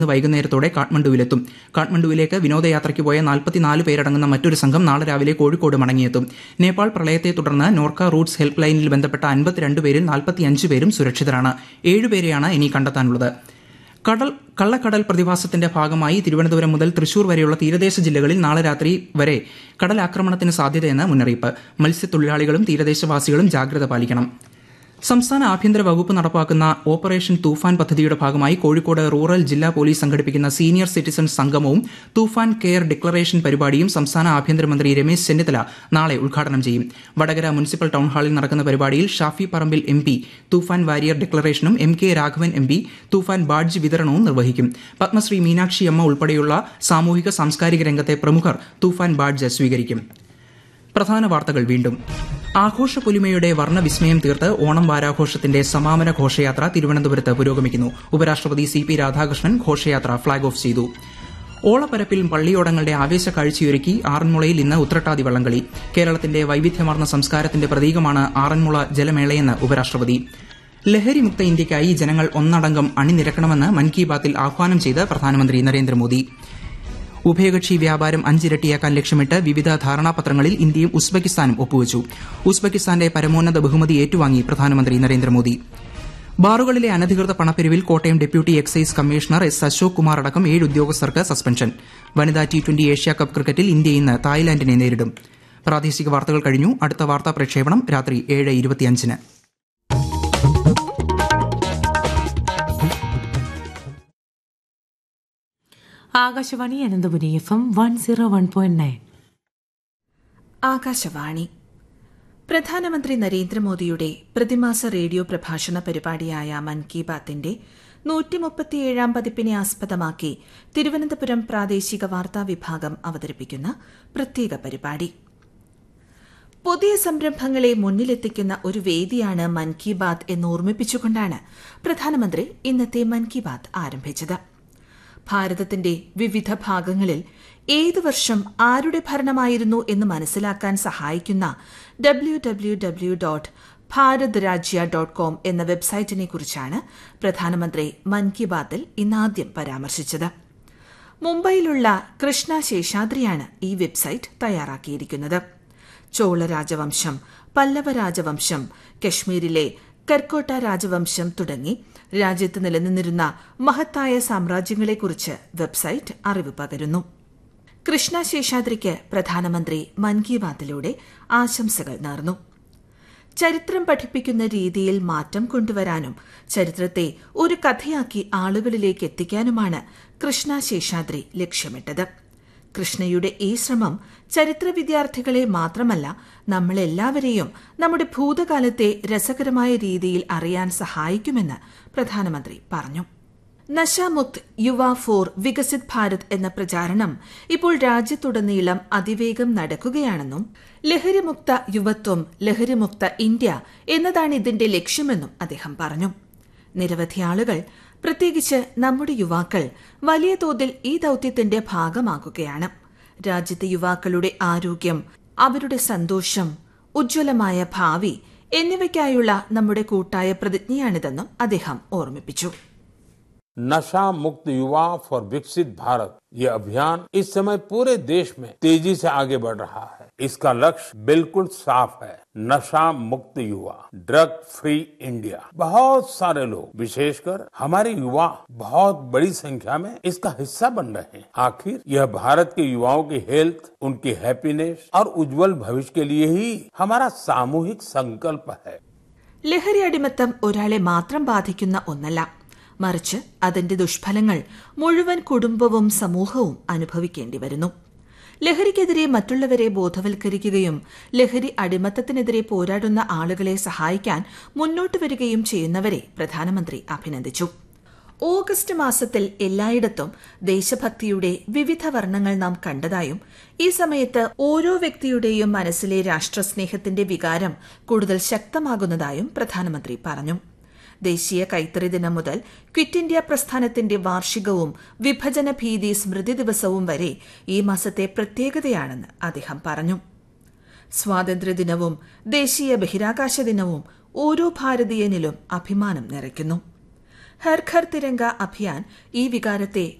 ഇന്ന് വൈകുന്നേരത്തോടെ കാഠ്മണ്ഡുവിലെത്തും കാഠ്മണ്ഡുവിലേക്ക് വിനോദയാത്രയ്ക്ക് പോയ നാൽപ്പത്തിനാല് പേരടങ്ങുന്ന മറ്റൊരു സംഘം നാളെ രാവിലെ കോഴിക്കോട് മടങ്ങിയെത്തും നേപ്പാൾ പ്രളയത്തെ തുടർന്ന് നോർക്ക റൂട്ട്സ് ഹെൽപ്പ് ലൈനിൽ ബന്ധപ്പെട്ട അൻപത്തിരണ്ട് പേരിൽ നാൽപ്പത്തിയഞ്ച് പേരും സുരക്ഷിതരാണ് ഏഴുപേരെയാണ് ഇനി കണ്ടെത്താനുള്ളത് കടൽ കള്ളക്കടൽ പ്രതിഭാസത്തിന്റെ ഭാഗമായി തിരുവനന്തപുരം മുതൽ തൃശൂർ വരെയുള്ള തീരദേശ ജില്ലകളിൽ നാളെ രാത്രി വരെ കടലാക്രമണത്തിന് സാധ്യതയെന്ന് മുന്നറിയിപ്പ് മത്സ്യത്തൊഴിലാളികളും തീരദേശവാസികളും ജാഗ്രത പാലിക്കണം സംസ്ഥാന ആഭ്യന്തര വകുപ്പ് നടപ്പാക്കുന്ന ഓപ്പറേഷൻ തൂഫാൻ പദ്ധതിയുടെ ഭാഗമായി കോഴിക്കോട് റൂറൽ ജില്ലാ പോലീസ് സംഘടിപ്പിക്കുന്ന സീനിയർ സിറ്റിസൺ സംഗമവും തൂഫാൻ കെയർ ഡിക്ലറേഷൻ പരിപാടിയും സംസ്ഥാന ആഭ്യന്തരമന്ത്രി രമേശ് ചെന്നിത്തല നാളെ ഉദ്ഘാടനം ചെയ്യും വടകര മുനിസിപ്പൽ ടൌൺ ഹാളിൽ നടക്കുന്ന പരിപാടിയിൽ Shafi Parambil M P Toofan warrior ഡിക്ലറേഷനും M K Raghavan M P Toofan badge വിതരണവും നിർവഹിക്കും പത്മശ്രീ മീനാക്ഷി അമ്മ ഉൾപ്പെടെയുള്ള സാമൂഹിക സാംസ്കാരിക രംഗത്തെ പ്രമുഖർ തൂഫാൻ ബാഡ്ജ് സ്വീകരിക്കും പ്രധാന വാർത്തകൾ വീണ്ടും ആഘോഷ പൊലിമയുടെ വർണ്ണവിസ്മയം തീർത്ത് ഓണം വാരാഘോഷത്തിന്റെ സമാപന ഘോഷയാത്ര തിരുവനന്തപുരത്ത് പുരോഗമിക്കുന്നു ഉപരാഷ്ട്രപതി സി പി രാധാകൃഷ്ണൻ ഘോഷയാത്ര ഫ്ളാഗ് ഓഫ് ചെയ്തു ഓളപ്പരപ്പിൽ പള്ളിയോടങ്ങളുടെ ആവേശ കാഴ്ചയൊരുക്കി ആറന്മുളയിൽ ഇന്ന് ഉത്രട്ടാതി വള്ളംകളി കേരളത്തിന്റെ വൈവിധ്യമാർന്ന സംസ്കാരത്തിന്റെ പ്രതീകമാണ് ആറന്മുള ജലമേളയെന്ന് ഉപരാഷ്ട്രപതി ലഹരിമുക്ത ഇന്ത്യയ്ക്കായി ജനങ്ങൾ ഒന്നടങ്കം അണിനിരക്കണമെന്ന് മൻ കി ബാത്തിൽ ആഹ്വാനം ചെയ്ത് പ്രധാനമന്ത്രി നരേന്ദ്രമോദി ഉഭയകക്ഷി വ്യാപാരം അഞ്ചിരട്ടിയാക്കാൻ ലക്ഷ്യമിട്ട് വിവിധ ധാരണാപത്രങ്ങളിൽ ഇന്ത്യയും ഉസ്ബെക്കിസ്ഥാനും ഒപ്പുവച്ചു ഉസ്ബെക്കിസ്ഥാന്റെ പരമോന്നത ബഹുമതി ഏറ്റുവാങ്ങി പ്രധാനമന്ത്രി നരേന്ദ്രമോദി ബാറുകളിലെ അനധികൃത പണപ്പിരിവിൽ Kottayam deputy excise commissioner S Ashok Kumar അടക്കം ഏഴ് ഉദ്യോഗസ്ഥർക്ക് സസ്പെൻഷൻ വനിതാ ടി ട്വന്റി ഏഷ്യാകപ്പ് ക്രിക്കറ്റിൽ ഇന്ത്യ ഇന്ന് തായ്ലാന്റിനെ നേരിടും പ്രാദേശിക വാർത്തകൾ കഴിഞ്ഞു അടുത്ത വാർത്താ പ്രക്ഷേപണം രാത്രി ഏഴ് ഇരുപത്തിയഞ്ചിന് Akashvani Ananthapuri F M one zero one point nine Akashvani പ്രധാനമന്ത്രി നരേന്ദ്രമോദിയുടെ പ്രതിമാസ റേഡിയോ പ്രഭാഷണ പരിപാടിയായ മൻ കി ബാത്തിന്റെ നൂറ്റിമുപ്പത്തിയേഴാം പതിപ്പിനെ ആസ്പദമാക്കി തിരുവനന്തപുരം പ്രാദേശിക വാർത്താ വിഭാഗം അവതരിപ്പിക്കുന്ന പ്രത്യേക പരിപാടി പുതിയ സംരംഭങ്ങളെ മുന്നിലെത്തിക്കുന്ന ഒരു വേദിയാണ് മൻ കി ബാത് എന്ന് ഓർമ്മിപ്പിച്ചുകൊണ്ടാണ് പ്രധാനമന്ത്രി ഇന്നത്തെ മൻ കി ബാത് ആരംഭിച്ചത് ഭാരതത്തിന്റെ വിവിധ ഭാഗങ്ങളിൽ ഏത് വർഷം ആരുടെ ഭരണമായിരുന്നു എന്ന് മനസ്സിലാക്കാൻ സഹായിക്കുന്ന W W W dot Bharat Rajya dot com എന്ന വെബ്സൈറ്റിനെ കുറിച്ചാണ് പ്രധാനമന്ത്രി മൻ കി ബാത്തിൽ ഇന്നാദ്യം പരാമർശിച്ചത് മുംബൈയിലുള്ള കൃഷ്ണ ശേഷാദ്രിയാണ് ഈ വെബ്സൈറ്റ് തയ്യാറാക്കിയിരിക്കുന്നത് ചോള രാജവംശം പല്ലവ രാജവംശം കശ്മീരിലെ കർക്കോട്ട രാജവംശം തുടങ്ങി രാജ്യത്ത് നിലനിന്നിരുന്ന മഹത്തായ സാമ്രാജ്യങ്ങളെക്കുറിച്ച് വെബ്സൈറ്റ് അറിവ് പകരുന്നു കൃഷ്ണ ശേഷാദ്രിക്ക് പ്രധാനമന്ത്രി മൻ കി ബാത്തിലൂടെ ആശംസകൾ നേർന്നു ചരിത്രം പഠിപ്പിക്കുന്ന രീതിയിൽ മാറ്റം കൊണ്ടുവരാനും ചരിത്രത്തെ ഒരു കഥയാക്കി ആളുകളിലേക്ക് എത്തിക്കാനുമാണ് കൃഷ്ണ ശേഷാദ്രി ലക്ഷ്യമിട്ടത് കൃഷ്ണയുടെ ഈ ശ്രമം ചരിത്ര വിദ്യാർത്ഥികളെ മാത്രമല്ല നമ്മളെല്ലാവരെയും നമ്മുടെ ഭൂതകാലത്തെ രസകരമായ രീതിയിൽ അറിയാൻ സഹായിക്കുമെന്ന് പ്രധാനമന്ത്രി പറഞ്ഞു നശാമുക്ത് യുവ ഫോർ വികസിത് ഭാരത് എന്ന പ്രചാരണം ഇപ്പോൾ രാജ്യത്തുടനീളം അതിവേഗം നടക്കുകയാണെന്നും ലഹരിമുക്ത യുവത്വം ലഹരിമുക്ത ഇന്ത്യ എന്നതാണ് ഇതിന്റെ ലക്ഷ്യമെന്നും അദ്ദേഹം പറഞ്ഞു നിരവധി ആളുകൾ പ്രത്യേകിച്ച് നമ്മുടെ യുവാക്കൾ വലിയ തോതിൽ ഈ ദൌത്യത്തിന്റെ ഭാഗമാകുകയാണ് രാജ്യത്തെ യുവാക്കളുടെ ആരോഗ്യം അവരുടെ സന്തോഷം ഉജ്ജ്വലമായ ഭാവി എന്നിവയ്ക്കായുള്ള നമ്മുടെ കൂട്ടായ പ്രതിജ്ഞയാണിതെന്നും അദ്ദേഹം ഓർമ്മിപ്പിച്ചു नशा मुक्त युवा फॉर विकसित भारत ये अभियान इस समय पूरे देश में तेजी से आगे बढ़ रहा है इसका लक्ष्य बिल्कुल साफ है नशा मुक्त युवा ड्रग फ्री इंडिया बहुत सारे लोग विशेषकर हमारे युवा बहुत बड़ी संख्या में इसका हिस्सा बन रहे हैं आखिर यह भारत के युवाओं की हेल्थ उनकी हैप्पीनेस और उज्जवल भविष्य के लिए ही हमारा सामूहिक संकल्प है ലഹരി അടിമത്തം ഒരാളെ മാത്രം ബാധിക്കുന്ന ഒന്നല്ല മറിച്ച് അതിന്റെ ദുഷ്ഫലങ്ങൾ മുഴുവൻ കുടുംബവും സമൂഹവും അനുഭവിക്കേണ്ടി വരുന്നു ലഹരിക്കെതിരെ മറ്റുള്ളവരെ ബോധവൽക്കരിക്കുകയും ലഹരി അടിമത്തത്തിനെതിരെ പോരാടുന്ന ആളുകളെ സഹായിക്കാൻ മുന്നോട്ട് വരികയും ചെയ്യുന്നവരെ പ്രധാനമന്ത്രി അഭിനന്ദിച്ചു ഓഗസ്റ്റ് മാസത്തിൽ എല്ലായിടത്തും ദേശഭക്തിയുടെ വിവിധ വർണ്ണങ്ങൾ നാം കണ്ടതായും ഈ സമയത്ത് ഓരോ വ്യക്തിയുടെയും മനസ്സിലെ രാഷ്ട്രസ്നേഹത്തിന്റെ വികാരം കൂടുതൽ ശക്തമാകുന്നതായും പ്രധാനമന്ത്രി പറഞ്ഞു ദേശീയ കൈത്തറി ദിനം മുതൽ ക്വിറ്റ് ഇന്ത്യ പ്രസ്ഥാനത്തിന്റെ വാർഷികവും വിഭജന ഭീതി സ്മൃതി ദിവസവും വരെ ഈ മാസത്തെ പ്രത്യേകതയാണെന്ന് അദ്ദേഹം പറഞ്ഞു സ്വാതന്ത്ര്യദിനവും ദേശീയ ബഹിരാകാശ ദിനവും ഓരോ ഭാരതീയനിലും അഭിമാനം നിറയ്ക്കുന്നു ഹർ ഘർ തിരങ്ക അഭിയാൻ ഈ വികാരത്തെ